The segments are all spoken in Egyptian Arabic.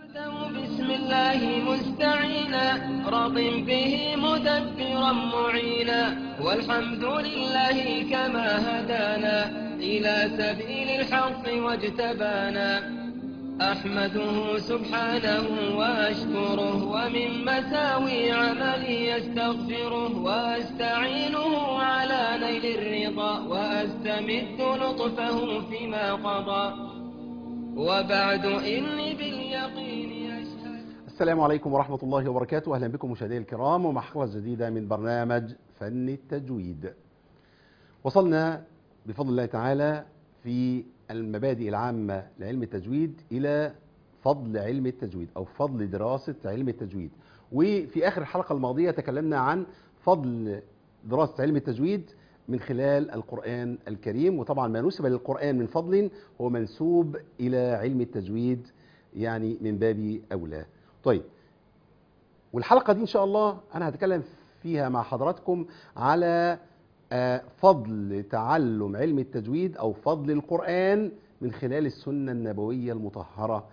بسم الله مستعينا راض به مدبرا معينا والحمد لله كما هدانا إلى سبيل الحق واجتبانا أحمده سبحانه وأشكره ومن مساوي عملي يستغفره وأستعينه على نيل الرضا وأستمد لطفه فيما قضى وبعد إني باليقين أشهد السلام عليكم ورحمة الله وبركاته أهلا بكم مشاهدينا الكرام ومع حلقة جديدة من برنامج فن التجويد وصلنا بفضل الله تعالى في المبادئ العامة لعلم التجويد إلى فضل علم التجويد أو فضل دراسة علم التجويد وفي آخر الحلقة الماضية تكلمنا عن فضل دراسة علم التجويد من خلال القرآن الكريم وطبعا ما نسب للقرآن من فضل هو منسوب إلى علم التجويد يعني من باب أولى طيب والحلقة دي إن شاء الله أنا هتكلم فيها مع حضراتكم على آه، فضل تعلم علم التجويد أو فضل القرآن من خلال السنة النبوية المطهرة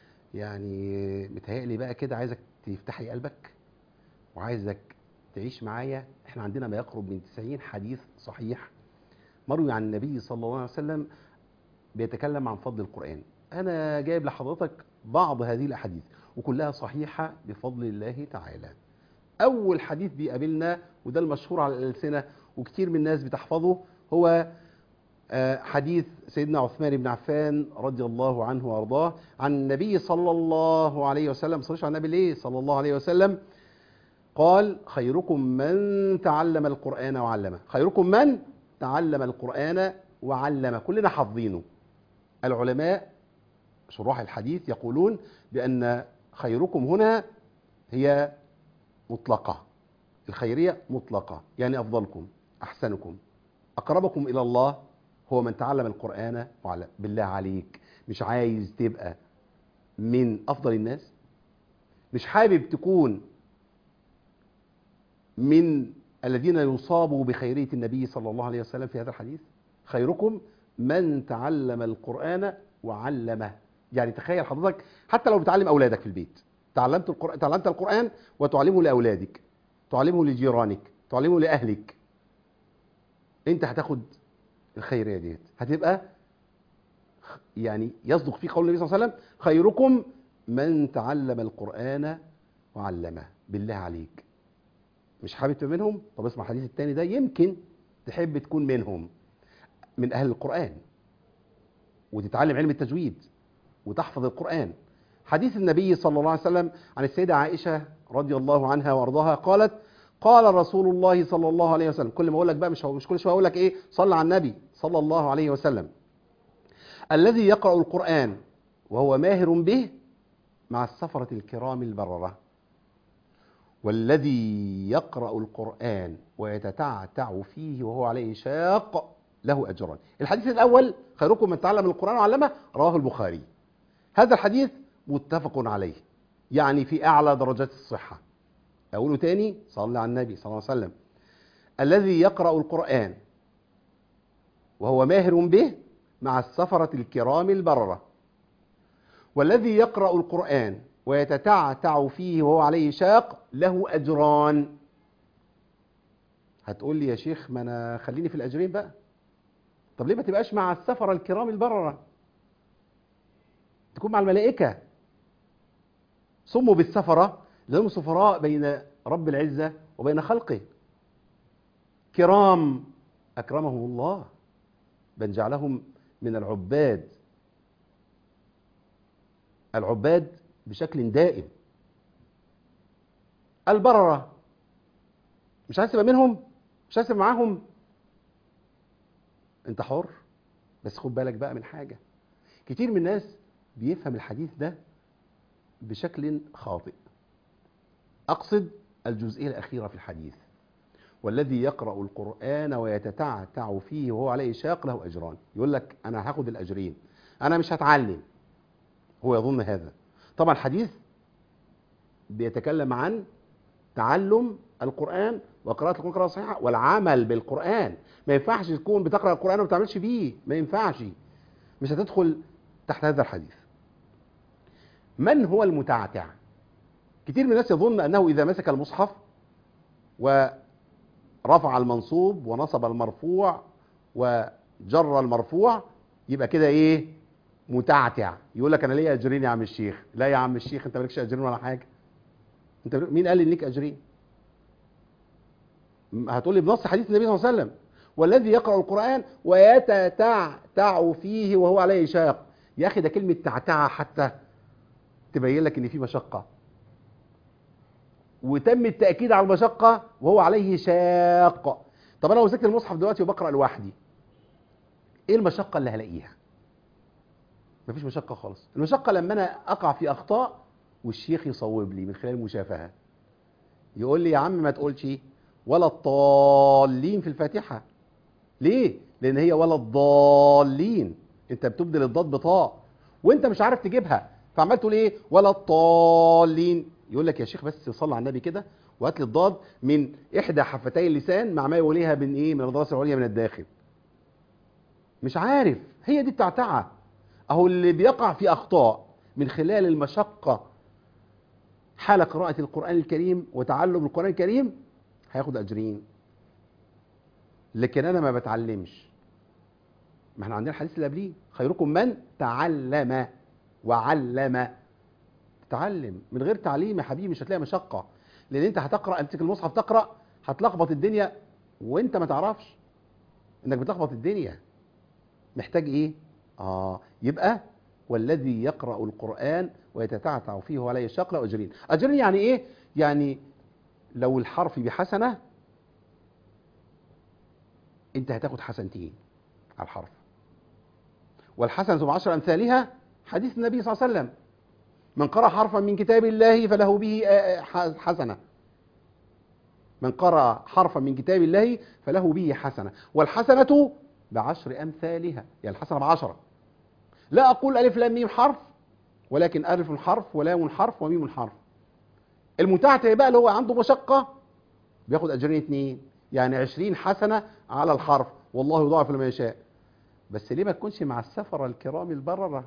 يعني متهيألي بقى كده عايزك تفتحي قلبك وعايزك تعيش معايا احنا عندنا ما يقرب من 90 حديث صحيح مروي عن النبي صلى الله عليه وسلم بيتكلم عن فضل القرآن أنا جايب لحضرتك بعض هذه الأحاديث وكلها صحيحة بفضل الله تعالى أول حديث بيقابلنا وده المشهور على الألسنة وكتير من الناس بتحفظه هو آه، حديث سيدنا عثمان بن عفان رضي الله عنه وارضاه عن النبي صلى الله عليه وسلم صلى على النبي ليه صلى الله عليه وسلم قال خيركم من تعلم القرآن وعلمه خيركم من تعلم القرآن وعلمه كلنا حافظينه العلماء شراح الحديث يقولون بأن خيركم هنا هي مطلقة الخيرية مطلقة يعني أفضلكم أحسنكم أقربكم إلى الله هو من تعلم القرآن وعلم بالله عليك مش عايز تبقى من أفضل الناس مش حابب تكون من الذين يصابوا بخيرية النبي صلى الله عليه وسلم في هذا الحديث خيركم من تعلم القرآن وعلمه يعني تخيل حضرتك حتى لو بتعلم أولادك في البيت تعلمت القرآن, تعلمت القرآن وتعلمه لأولادك تعلمه لجيرانك تعلمه لأهلك انت هتاخد الخيرية ديت هتبقى يعني يصدق في قول النبي صلى الله عليه وسلم خيركم من تعلم القرآن وعلمه بالله عليك مش حابب تبقى منهم طب اسمع الحديث التاني ده يمكن تحب تكون منهم من أهل القرآن وتتعلم علم التجويد وتحفظ القرآن حديث النبي صلى الله عليه وسلم عن السيدة عائشة رضي الله عنها وارضاها قالت قال رسول الله صلى الله عليه وسلم كل ما اقول لك بقى مش مش كل شويه اقول لك ايه صلى على النبي صلى الله عليه وسلم الذي يقرأ القرآن وهو ماهر به مع السفرة الكرام البررة والذي يقرأ القرآن ويتتعتع فيه وهو عليه شاق له أجران الحديث الأول خيركم من تعلم القرآن وعلمه رواه البخاري هذا الحديث متفق عليه يعني في أعلى درجات الصحة أقوله تاني صلى على النبي صلى الله عليه وسلم الذي يقرأ القرآن وهو ماهر به مع السفرة الكرام البررة والذي يقرأ القرآن ويتتعتع فيه وهو عليه شاق له أجران هتقول لي يا شيخ ما أنا خليني في الأجرين بقى طب ليه ما تبقاش مع السفرة الكرام البررة تكون مع الملائكة صموا بالسفرة لهم سفراء بين رب العزة وبين خلقه كرام أكرمهم الله بل جعلهم من العباد العباد بشكل دائم البررة مش عايز تبقى منهم مش عايز تبقى معاهم انت حر بس خد بالك بقى من حاجة كتير من الناس بيفهم الحديث ده بشكل خاطئ أقصد الجزئية الأخيرة في الحديث والذي يقرأ القرآن ويتتعتع فيه وهو عليه شاق له أجران يقول لك أنا هاخد الأجرين أنا مش هتعلم هو يظن هذا طبعا الحديث بيتكلم عن تعلم القرآن وقراءة القرآن قراءة صحيحة والعمل بالقرآن ما ينفعش تكون بتقرأ القرآن وما بتعملش بيه ما ينفعش مش هتدخل تحت هذا الحديث من هو المتعتع كتير من الناس يظن انه اذا مسك المصحف ورفع المنصوب ونصب المرفوع وجر المرفوع يبقى كده ايه متعتع يقول لك انا ليه اجرين يا عم الشيخ لا يا عم الشيخ انت مالكش اجرين ولا حاجه انت مين قال ان ليك اجرين هتقول لي بنص حديث النبي صلى الله عليه وسلم والذي يقرأ القرآن ويتتعتع فيه وهو عليه شاق يا أخي ده كلمة تعتع حتى تبين لك إن في مشقة وتم التأكيد على المشقة وهو عليه شاق طب أنا لو مسكت المصحف دلوقتي وبقرأ لوحدي إيه المشقة اللي هلاقيها مفيش مشقة خالص المشقة لما أنا أقع في أخطاء والشيخ يصوب لي من خلال المشافهة يقول لي يا عم ما تقولش ولا الضالين في الفاتحة ليه؟ لأن هي ولا الضالين أنت بتبدل الضاد بطاء وأنت مش عارف تجيبها فعمال تقول إيه؟ ولا الضالين يقول لك يا شيخ بس صلى على النبي كده وهات لي الضاد من إحدى حفتي اللسان مع ما يوليها من إيه؟ من الضرس العليا من الداخل مش عارف هي دي التعتعة أهو اللي بيقع في أخطاء من خلال المشقة حال قراءة القرآن الكريم وتعلم القرآن الكريم هياخد أجرين لكن أنا ما بتعلمش ما احنا عندنا الحديث اللي قبليه خيركم من تعلم وعلم تتعلم من غير تعليم يا حبيبي مش هتلاقي مشقة لأن أنت هتقرأ امسك المصحف تقرأ هتلخبط الدنيا وأنت ما تعرفش إنك بتلخبط الدنيا محتاج إيه؟ آه يبقى والذي يقرأ القرآن ويتتعتع فيه ولا يشاق له أجرين أجرين يعني إيه؟ يعني لو الحرف بحسنة انت هتاخد حسنتين على الحرف والحسنة بعشر أمثالها حديث النبي صلى الله عليه وسلم من قرأ حرفا من كتاب الله فله به حسنة من قرأ حرفا من كتاب الله فله به حسنة والحسنة بعشر أمثالها يعني الحسنة بعشرة لا أقول ألف لام ميم حرف ولكن ألف حرف ولام حرف وميم حرف المتعتع بقى اللي هو عنده مشقة بياخد أجرين اتنين يعني عشرين حسنة على الحرف والله يضاعف لما يشاء بس ليه ما تكونش مع السفرة الكرام البررة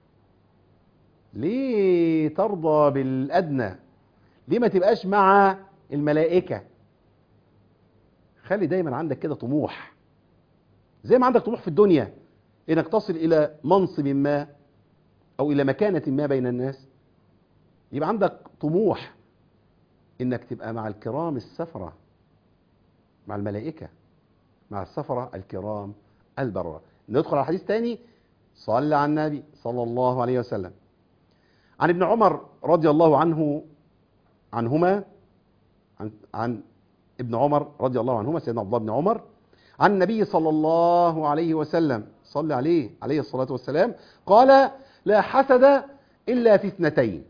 ليه ترضى بالأدنى ليه ما تبقاش مع الملائكة خلي دايما عندك كده طموح زي ما عندك طموح في الدنيا انك تصل الى منصب ما او الى مكانة ما بين الناس يبقى عندك طموح انك تبقى مع الكرام السفرة مع الملائكة مع السفرة الكرام البررة ندخل على حديث تاني صلى على النبي صلى الله عليه وسلم عن ابن عمر رضي الله عنه عنهما عن, عن ابن عمر رضي الله عنهما سيدنا عبد الله بن عمر عن النبي صلى الله عليه وسلم صلى عليه عليه الصلاة والسلام قال لا حسد إلا في اثنتين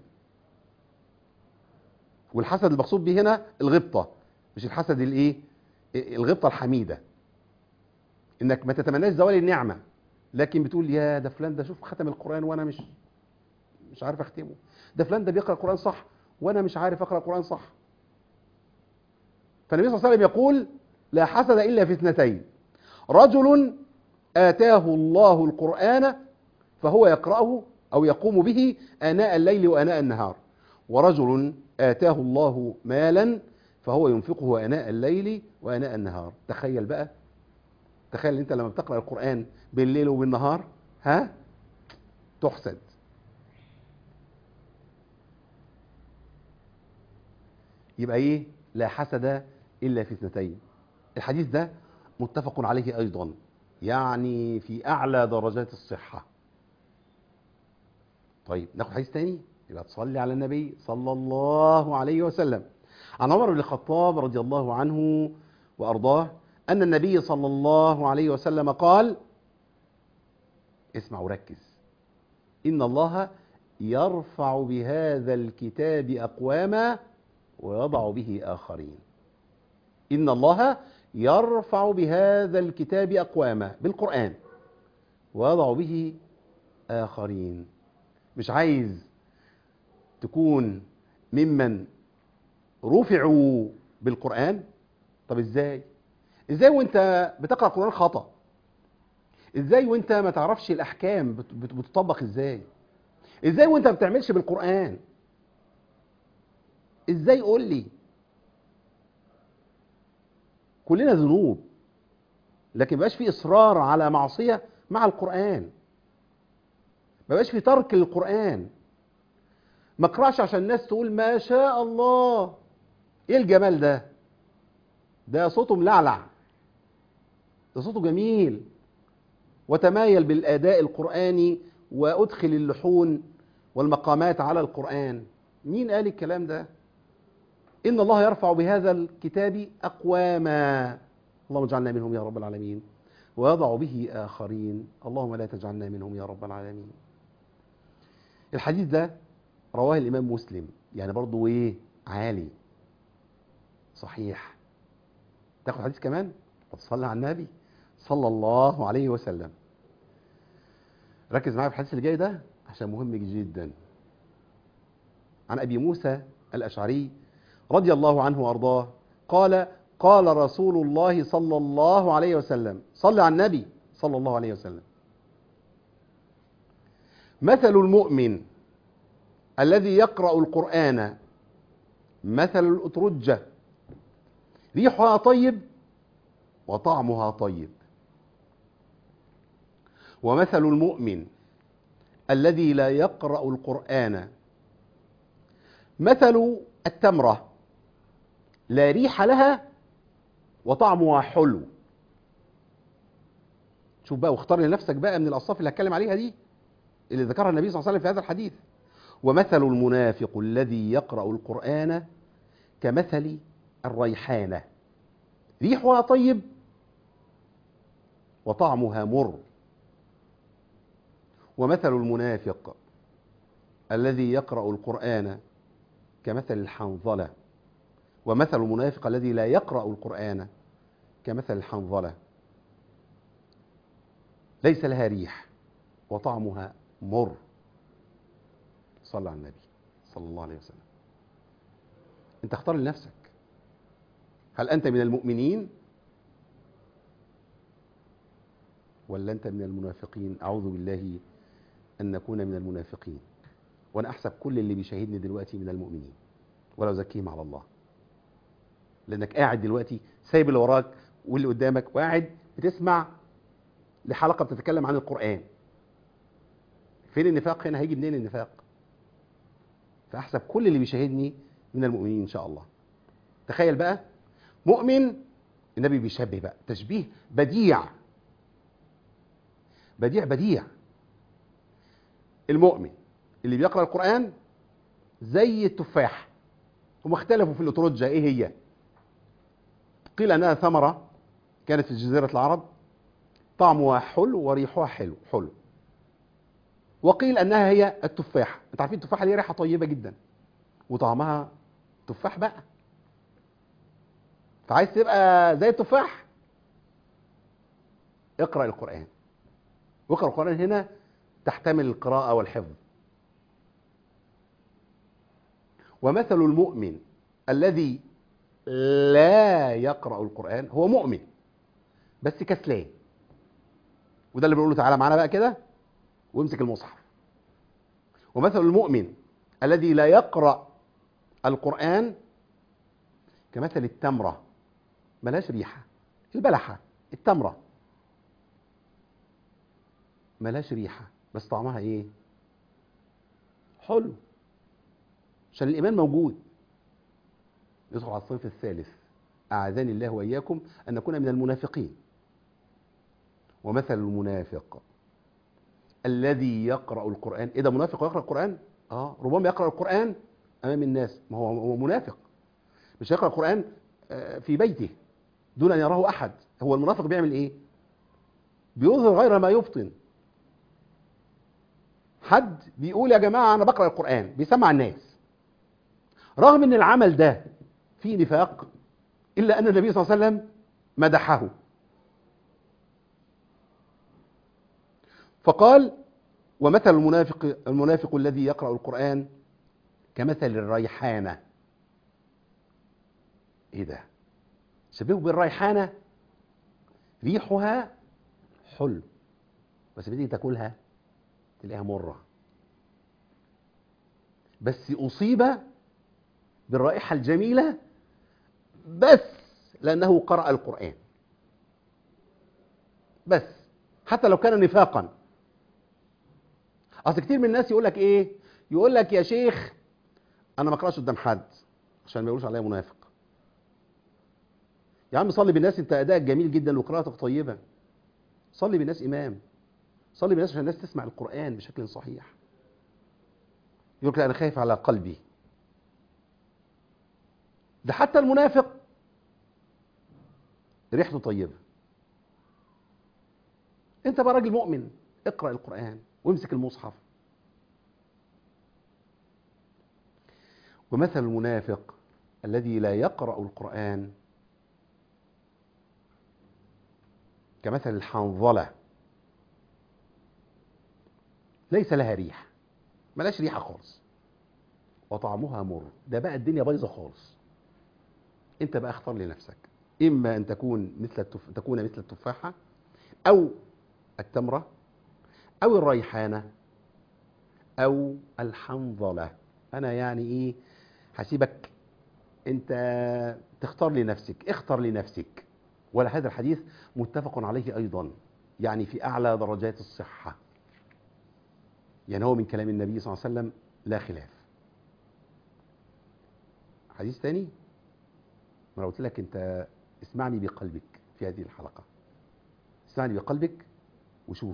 والحسد المقصود به هنا الغبطة مش الحسد الايه الغبطة الحميدة انك ما تتمناش زوال النعمة لكن بتقول يا ده فلان ده شوف ختم القرآن وانا مش مش عارف اختمه ده فلان ده بيقرأ القرآن صح وانا مش عارف اقرأ القرآن صح فالنبي صلى الله عليه وسلم يقول لا حسد إلا في اثنتين رجل آتاه الله القرآن فهو يقرأه أو يقوم به آناء الليل وآناء النهار ورجل آتاه الله مالا فهو ينفقه آناء الليل وآناء النهار تخيل بقى تخيل انت لما بتقرأ القرآن بالليل وبالنهار ها تحسد يبقى ايه لا حسد إلا في اثنتين الحديث ده متفق عليه أيضا يعني في أعلى درجات الصحة طيب ناخد حديث تاني يبقى تصلي على النبي صلى الله عليه وسلم عن عمر بن الخطاب رضي الله عنه وأرضاه أن النبي صلى الله عليه وسلم قال اسمع وركز إن الله يرفع بهذا الكتاب أقواما ويضع به آخرين إن الله يرفع بهذا الكتاب أقواما بالقرآن ويضع به آخرين مش عايز تكون ممن رفعوا بالقرآن طب ازاي ازاي وانت بتقرأ القرآن خطأ ازاي وانت ما تعرفش الأحكام بتطبق ازاي ازاي وانت ما بتعملش بالقرآن ازاي قول لي كلنا ذنوب لكن ما بقاش في اصرار على معصيه مع القران ما بقاش في ترك للقران ما اقراش عشان الناس تقول ما شاء الله ايه الجمال ده ده صوته ملعلع ده صوته جميل وتمايل بالاداء القراني وادخل اللحون والمقامات على القران مين قال الكلام ده إن الله يرفع بهذا الكتاب أقواما اللهم اجعلنا منهم يا رب العالمين ويضع به آخرين اللهم لا تجعلنا منهم يا رب العالمين الحديث ده رواه الإمام مسلم يعني برضو إيه عالي صحيح تاخد حديث كمان طب صلي على النبي صلى الله عليه وسلم ركز معايا في الحديث اللي جاي ده عشان مهم جدا عن أبي موسى الأشعري رضي الله عنه وارضاه قال قال رسول الله صلى الله عليه وسلم صلى على النبي صلى الله عليه وسلم مثل المؤمن الذي يقرأ القرآن مثل الأترجة ريحها طيب وطعمها طيب ومثل المؤمن الذي لا يقرأ القرآن مثل التمرة لا ريح لها وطعمها حلو شوف بقى واختار لنفسك بقى من الأصناف اللي هتكلم عليها دي اللي ذكرها النبي صلى الله عليه وسلم في هذا الحديث ومثل المنافق الذي يقرأ القرآن كمثل الريحانة ريحها طيب وطعمها مر ومثل المنافق الذي يقرأ القرآن كمثل الحنظلة ومثل المنافق الذي لا يقرأ القرآن كمثل الحنظلة ليس لها ريح وطعمها مر صلى على النبي صلى الله عليه وسلم انت اختار لنفسك هل انت من المؤمنين ولا انت من المنافقين اعوذ بالله ان نكون من المنافقين وانا احسب كل اللي بيشاهدني دلوقتي من المؤمنين ولا ازكيهم على الله لانك قاعد دلوقتي سايب اللي وراك واللي قدامك وقاعد بتسمع لحلقه بتتكلم عن القران فين النفاق هنا هيجي منين النفاق فاحسب كل اللي بيشاهدني من المؤمنين ان شاء الله تخيل بقى مؤمن النبي بيشبه بقى تشبيه بديع بديع بديع المؤمن اللي بيقرا القران زي التفاح هم اختلفوا في الاترجه ايه هي قيل انها ثمره كانت في جزيره العرب طعمها حلو وريحها حلو حلو وقيل انها هي التفاح انت عارفين التفاحه دي ريحه طيبه جدا وطعمها تفاح بقى فعايز تبقى زي التفاح اقرا القران واقرا القران هنا تحتمل القراءه والحفظ ومثل المؤمن الذي لا يقرأ القرآن هو مؤمن بس كسلان وده اللي بنقوله تعالى معانا بقى كده وامسك المصحف ومثل المؤمن الذي لا يقرأ القرآن كمثل التمرة ملاش ريحة البلحة التمرة ملاش ريحة بس طعمها ايه حلو عشان الإيمان موجود ندخل على الصنف الثالث أعاذني الله وإياكم أن نكون من المنافقين ومثل المنافق الذي يقرأ القرآن إيه ده منافق ويقرأ القرآن؟ آه ربما يقرأ القرآن أمام الناس ما هو هو منافق مش يقرأ القرآن في بيته دون أن يراه أحد هو المنافق بيعمل إيه؟ بيظهر غير ما يبطن حد بيقول يا جماعة أنا بقرأ القرآن بيسمع الناس رغم ان العمل ده فيه نفاق الا ان النبي صلى الله عليه وسلم مدحه فقال ومثل المنافق المنافق الذي يقرأ القرآن كمثل الريحانة ايه ده شبهه بالريحانة ريحها حلو بس بتيجي تاكلها تلاقيها مرة بس أصيب بالرائحة الجميلة بالرائحة الجميلة بس لأنه قرأ القرآن بس حتى لو كان نفاقا أصل كتير من الناس يقول لك إيه يقول لك يا شيخ أنا ما أقرأش قدام حد عشان ما يقولوش عليا منافق يا عم صلي بالناس أنت أدائك جميل جدا وقراءتك طيبة صلي بالناس إمام صلي بالناس عشان الناس تسمع القرآن بشكل صحيح يقول لك لا أنا خايف على قلبي ده حتى المنافق ريحته طيبة انت بقى راجل مؤمن اقرأ القرآن وامسك المصحف ومثل المنافق الذي لا يقرأ القرآن كمثل الحنظلة ليس لها ريح ملاش ريحة خالص وطعمها مر ده بقى الدنيا بايظة خالص انت بقى اختار لنفسك اما ان تكون مثل التف... تكون مثل التفاحة او التمرة او الريحانة او الحنظلة انا يعني ايه هسيبك انت تختار لنفسك اختر لنفسك ولا هذا الحديث متفق عليه ايضا يعني في اعلى درجات الصحة يعني هو من كلام النبي صلى الله عليه وسلم لا خلاف حديث تاني ما أنا قلت لك انت اسمعني بقلبك في هذه الحلقة اسمعني بقلبك وشوف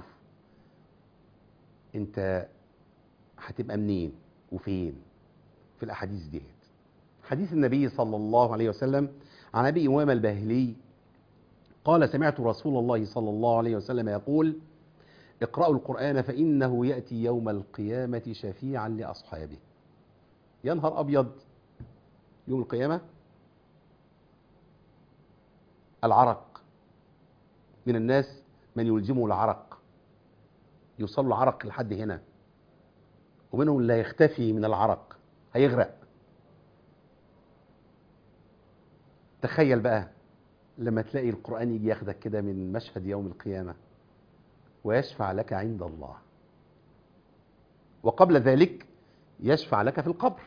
انت هتبقى منين وفين في الاحاديث ديت حديث النبي صلى الله عليه وسلم عن ابي امامه الباهلي قال سمعت رسول الله صلى الله عليه وسلم يقول اقرأوا القرآن فإنه يأتي يوم القيامة شفيعا لأصحابه يا نهار أبيض يوم القيامة العرق من الناس من يلجمه العرق يوصل له عرق لحد هنا ومنهم لا يختفي من العرق هيغرق تخيل بقى لما تلاقي القرآن يجي ياخدك كده من مشهد يوم القيامة ويشفع لك عند الله وقبل ذلك يشفع لك في القبر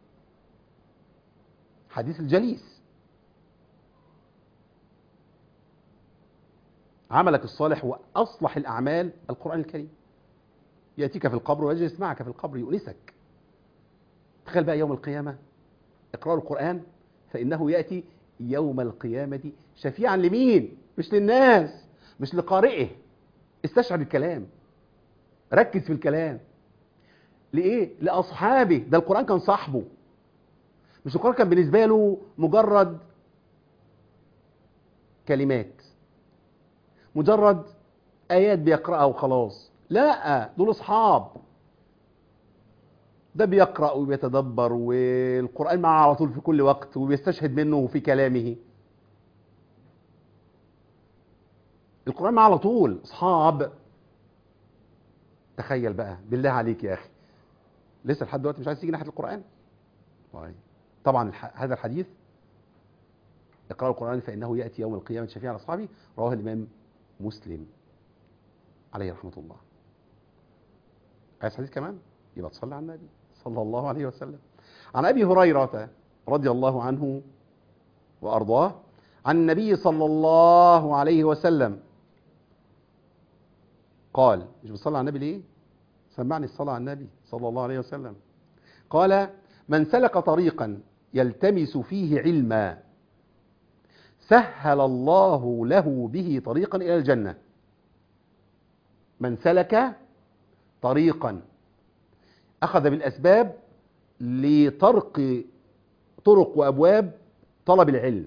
حديث الجليس عملك الصالح وأصلح الأعمال القرآن الكريم يأتيك في القبر ويجلس معك في القبر يؤنسك تخيل بقى يوم القيامة اقرأوا القرآن فإنه يأتي يوم القيامة شفيعا لمين مش للناس مش لقارئه استشعر الكلام ركز في الكلام لإيه لأصحابه ده القرآن كان صاحبه مش القرآن كان بالنسبة له مجرد كلمات مجرد آيات بيقرأها وخلاص لا دول أصحاب ده بيقرأ وبيتدبر والقرآن معه على طول في كل وقت وبيستشهد منه في كلامه القرآن معه على طول أصحاب تخيل بقى بالله عليك يا أخي لسه لحد دلوقتي مش عايز تيجي ناحية القرآن طيب طبعا الح... هذا الحديث اقرأوا القرآن فإنه يأتي يوم القيامة شفيعا على أصحابه رواه الإمام مسلم عليه رحمة الله عايز حديث كمان يبقى تصلي على النبي صلى الله عليه وسلم عن أبي هريرة رضي الله عنه وأرضاه عن النبي صلى الله عليه وسلم قال مش بتصلي على النبي ليه سمعني الصلاة على النبي صلى الله عليه وسلم قال من سلك طريقا يلتمس فيه علما سهل الله له به طريقا إلى الجنة من سلك طريقا أخذ بالأسباب لطرق طرق وأبواب طلب العلم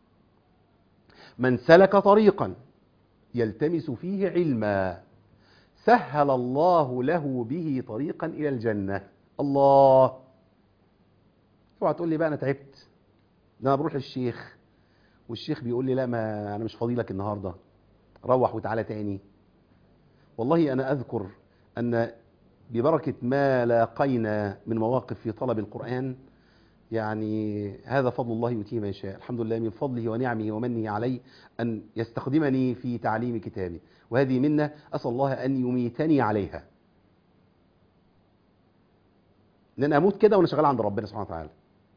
من سلك طريقا يلتمس فيه علما سهل الله له به طريقا إلى الجنة الله اوعى تقول لي بقى أنا تعبت ده أنا بروح للشيخ والشيخ بيقول لي لا ما أنا مش فاضي لك النهاردة روح وتعالى تاني والله أنا أذكر أن ببركة ما لاقينا من مواقف في طلب القرآن يعني هذا فضل الله يؤتيه من يشاء الحمد لله من فضله ونعمه ومنه علي أن يستخدمني في تعليم كتابه وهذه منة أسأل الله أن يميتني عليها ان انا اموت كده وانا شغال عند ربنا سبحانه وتعالى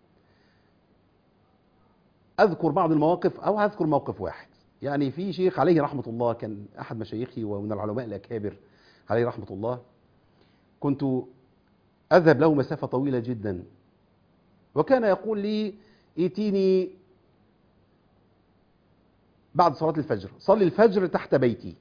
اذكر بعض المواقف او هذكر موقف واحد يعني في شيخ عليه رحمه الله كان احد مشايخي ومن العلماء الاكابر عليه رحمه الله كنت اذهب له مسافه طويله جدا وكان يقول لي ائتيني بعد صلاه الفجر صلي الفجر تحت بيتي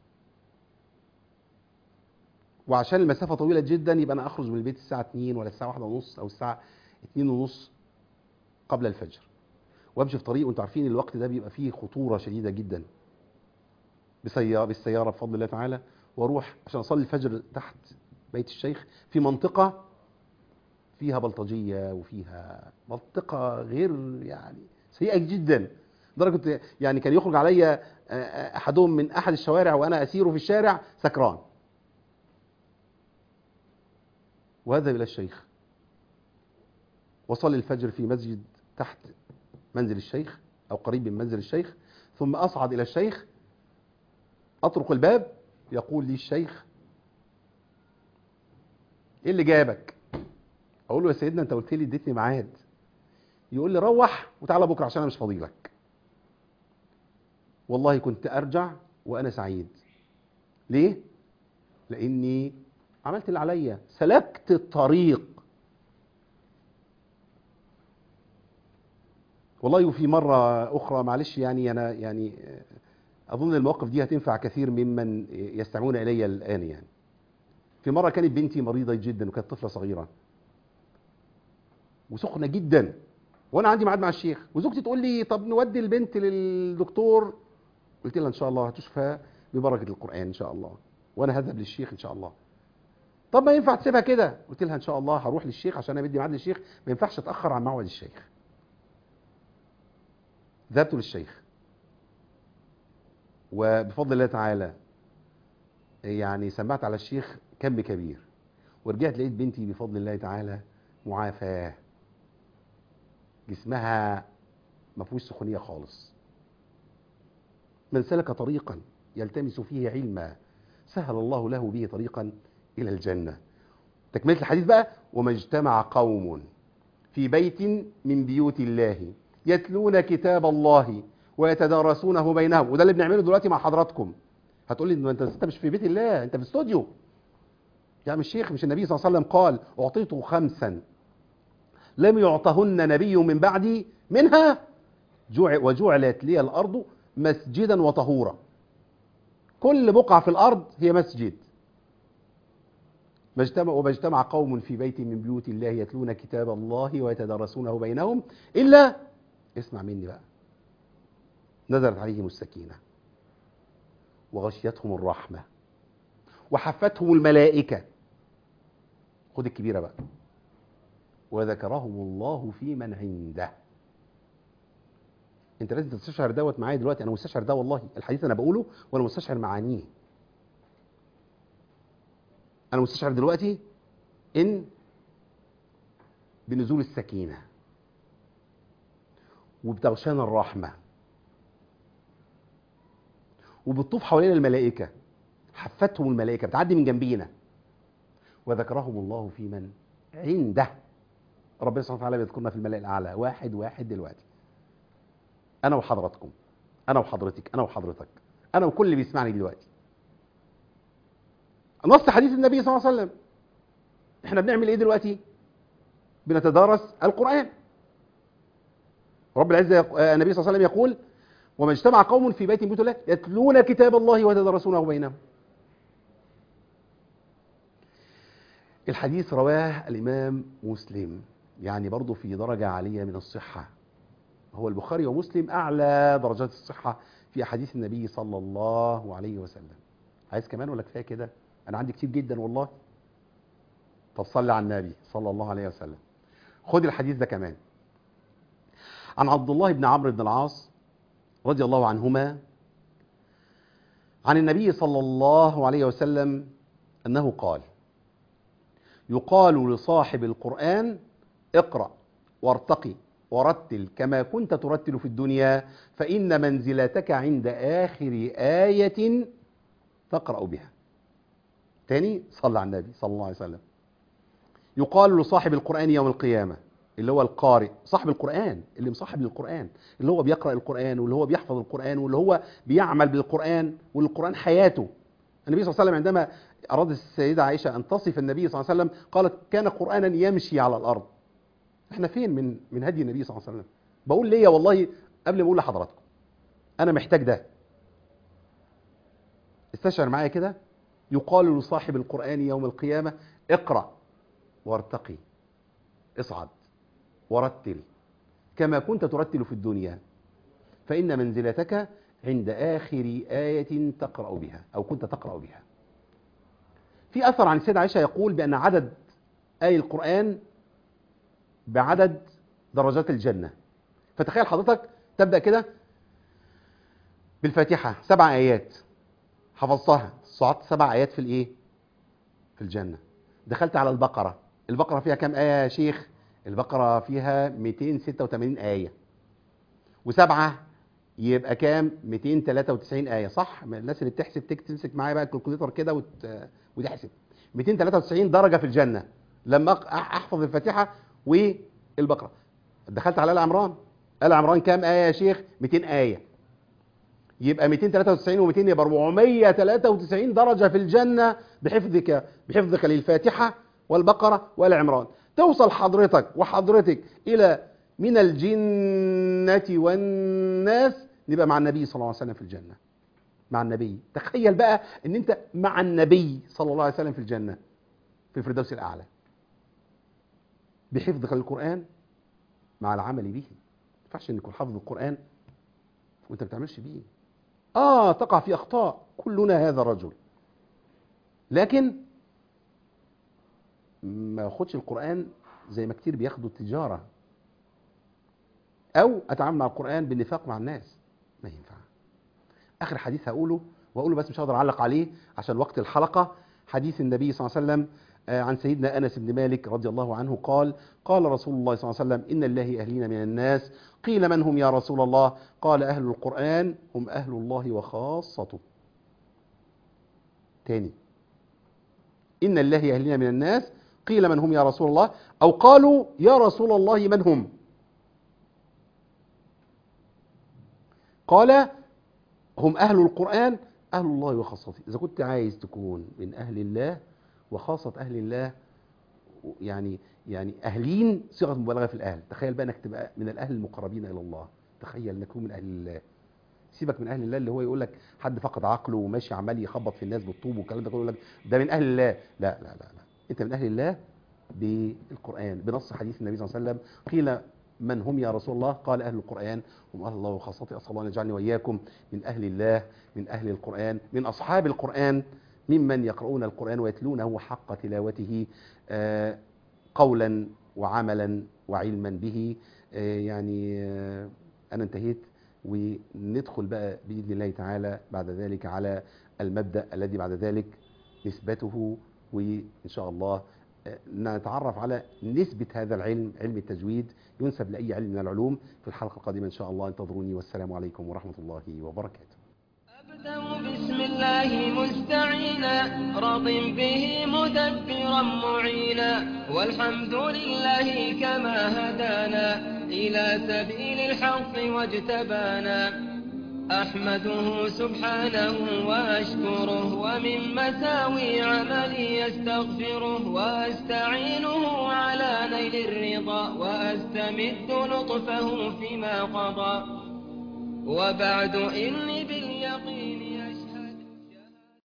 وعشان المسافة طويلة جدا يبقى أنا أخرج من البيت الساعة 2 ولا الساعة 1 ونص أو الساعة 2 ونص قبل الفجر وامشي في طريق وانتوا عارفين الوقت ده بيبقى فيه خطورة شديدة جدا بسيارة بالسيارة بفضل الله تعالى واروح عشان اصلي الفجر تحت بيت الشيخ في منطقة فيها بلطجية وفيها منطقة غير يعني سيئة جدا لدرجة كنت- يعني كان يخرج عليا آه، احدهم من احد الشوارع وانا اسير في الشارع سكران واذهب الى الشيخ وصلي الفجر في مسجد تحت منزل الشيخ او قريب من منزل الشيخ ثم اصعد الى الشيخ اطرق الباب يقول لي الشيخ ايه اللي جابك اقول له يا سيدنا انت قلت لي اديتني ميعاد يقول لي روح وتعالى بكره عشان انا مش فاضي لك والله كنت ارجع وانا سعيد ليه لاني عملت اللي عليا سلكت الطريق والله وفي مرة أخرى معلش يعني أنا يعني أظن المواقف دي هتنفع كثير ممن يستمعون إلي الآن يعني في مرة كانت بنتي مريضة جدا وكانت طفلة صغيرة وسخنة جدا وأنا عندي ميعاد مع الشيخ وزوجتي تقول لي طب نودي البنت للدكتور قلت لها إن شاء الله هتشفى ببركة القرآن إن شاء الله وأنا هذهب للشيخ إن شاء الله طب ما ينفع تسيبها كده قلت لها ان شاء الله هروح للشيخ عشان انا بدي ميعاد للشيخ ما ينفعش اتاخر عن موعد الشيخ ذهبت للشيخ وبفضل الله تعالى يعني سمعت على الشيخ كم كبير ورجعت لقيت بنتي بفضل الله تعالى معافاه جسمها ما فيهوش سخونيه خالص من سلك طريقا يلتمس فيه علما سهل الله له به طريقا الى الجنه تكمله الحديث بقى وما اجتمع قوم في بيت من بيوت الله يتلون كتاب الله ويتدارسونه بينهم وده اللي بنعمله دلوقتي مع حضراتكم هتقول لي انت انت مش في بيت الله انت في استوديو يا عم الشيخ مش النبي صلى الله عليه وسلم قال اعطيت خمسا لم يعطهن نبي من بعدي منها جوع وجعلت لي الارض مسجدا وطهورا كل بقعه في الارض هي مسجد ما اجتمع وما اجتمع قوم في بيت من بيوت الله يتلون كتاب الله ويتدارسونه بينهم الا اسمع مني بقى نزلت عليهم السكينه وغشيتهم الرحمه وحفتهم الملائكه خد الكبيره بقى وذكرهم الله في من عنده انت لازم تستشعر دوت معايا دلوقتي انا مستشعر ده والله الحديث انا بقوله وانا مستشعر معانيه انا مستشعر دلوقتي ان بنزول السكينه وبتغشانا الرحمه وبتطوف حوالينا الملائكه حفتهم الملائكه بتعدي من جنبينا وذكرهم الله في من عنده ربنا سبحانه وتعالى بيذكرنا في الملأ الاعلى واحد واحد دلوقتي انا وحضراتكم انا وحضرتك انا وحضرتك انا وكل اللي بيسمعني دلوقتي نص حديث النبي صلى الله عليه وسلم احنا بنعمل ايه دلوقتي بنتدارس القرآن رب العزة يق- آه، النبي صلى الله عليه وسلم يقول وما اجتمع قوم في بيت من بيوت الله يتلون كتاب الله ويتدارسونه بينهم الحديث رواه الإمام مسلم يعني برضه في درجة عالية من الصحة هو البخاري ومسلم أعلى درجات الصحة في أحاديث النبي صلى الله عليه وسلم عايز كمان ولا كفاية كده أنا عندي كتير جدا والله طب صلي على النبي صلى الله عليه وسلم خد الحديث ده كمان عن عبد الله بن عمرو بن العاص رضي الله عنهما عن النبي صلى الله عليه وسلم أنه قال يقال لصاحب القرآن اقرأ وارتقي ورتل كما كنت ترتل في الدنيا فإن منزلتك عند آخر آية تقرأ بها تاني صلى على النبي صلى الله عليه وسلم يقال لصاحب القرآن يوم القيامة اللي هو القارئ صاحب القرآن اللي مصاحب للقرآن اللي هو بيقرأ القرآن واللي هو بيحفظ القرآن واللي هو بيعمل بالقرآن والقرآن حياته النبي صلى الله عليه وسلم عندما أراد السيدة عائشة أن تصف النبي صلى الله عليه وسلم قالت كان قرآنا يمشي على الأرض احنا فين من من هدي النبي صلى الله عليه وسلم بقول ليا والله قبل ما اقول لحضراتكم انا محتاج ده استشعر معايا كده يقال لصاحب القرآن يوم القيامة اقرأ وارتقي اصعد ورتل كما كنت ترتل في الدنيا فإن منزلتك عند آخر آية تقرأ بها أو كنت تقرأ بها في أثر عن السيدة عائشة يقول بأن عدد آي القرآن بعدد درجات الجنة فتخيل حضرتك تبدأ كده بالفاتحة سبع آيات حفظتها صعدت سبع آيات في الإيه؟ في الجنة دخلت على البقرة البقرة فيها كم آية يا شيخ؟ البقرة فيها 286 آية وسبعة يبقى كام 293 آية صح الناس اللي بتحسب تك- تمسك معايا بقى الكالكوليتر كده وت... وتحسب 293 درجة في الجنة لما أق- احفظ الفاتحة والبقرة دخلت على آل عمران آل عمران كام آية يا شيخ 200 آية يبقى 293 و200 يبقى 493 درجة في الجنة بحفظك بحفظك للفاتحة والبقرة وآل عمران توصل حضرتك وحضرتك إلى من الجنة والناس نبقى مع النبي صلى الله عليه وسلم في الجنة مع النبي تخيل بقى ان انت مع النبي صلى الله عليه وسلم في الجنة في الفردوس الأعلى بحفظك للقرآن مع العمل به ما ينفعش ان يكون حافظ القرآن وانت ما بتعملش بيه اه تقع في اخطاء كلنا هذا الرجل لكن ما ياخدش القرآن زي ما كتير بياخدوا التجارة او اتعامل مع القرآن بالنفاق مع الناس ما ينفع اخر حديث هقوله واقوله بس مش هقدر اعلق عليه عشان وقت الحلقة حديث النبي صلى الله عليه وسلم آه، عن سيدنا انس بن مالك رضي الله عنه قال قال رسول الله صلى الله عليه وسلم ان الله اهلين من الناس قيل من هم يا رسول الله قال اهل القران هم اهل الله وخاصته تاني ان الله اهلين من الناس قيل من هم يا رسول الله او قالوا يا رسول الله من هم قال هم اهل القران اهل الله وخاصته اذا كنت عايز تكون من اهل الله وخاصة أهل الله يعني يعني أهلين صيغة مبالغة في الأهل تخيل بقى أنك تبقى من الأهل المقربين إلى الله تخيل أنك تكون من أهل الله سيبك من أهل الله اللي هو يقول لك حد فقد عقله وماشي عمال يخبط في الناس بالطوب والكلام ده كله يقول لك ده من أهل الله لا لا لا لا أنت من أهل الله بالقرآن بنص حديث النبي صلى الله عليه وسلم قيل من هم يا رسول الله قال أهل القرآن هم أهل الله وخاصته أسأل الله أن يجعلني وإياكم من أهل الله من أهل القرآن من أصحاب القرآن ممن يقرؤون القرآن ويتلونه حق تلاوته آه، قولا وعملا وعلما به آه، يعني آه، أنا انتهيت وندخل بقى بإذن الله تعالى بعد ذلك على المبدأ الذي بعد ذلك نسبته وإن شاء الله آه، نتعرف على نسبة هذا العلم علم التجويد ينسب لأي علم من العلوم في الحلقة القادمة إن شاء الله انتظروني والسلام عليكم ورحمة الله وبركاته أبدأ بسم الله مستعينا راض به مدبرا معينا والحمد لله كما هدانا إلى سبيل الحق واجتبانا أحمده سبحانه وأشكره ومن مساوي عملي يستغفره وأستعينه على نيل الرضا وأستمد لطفه فيما قضى وبعد إني بالله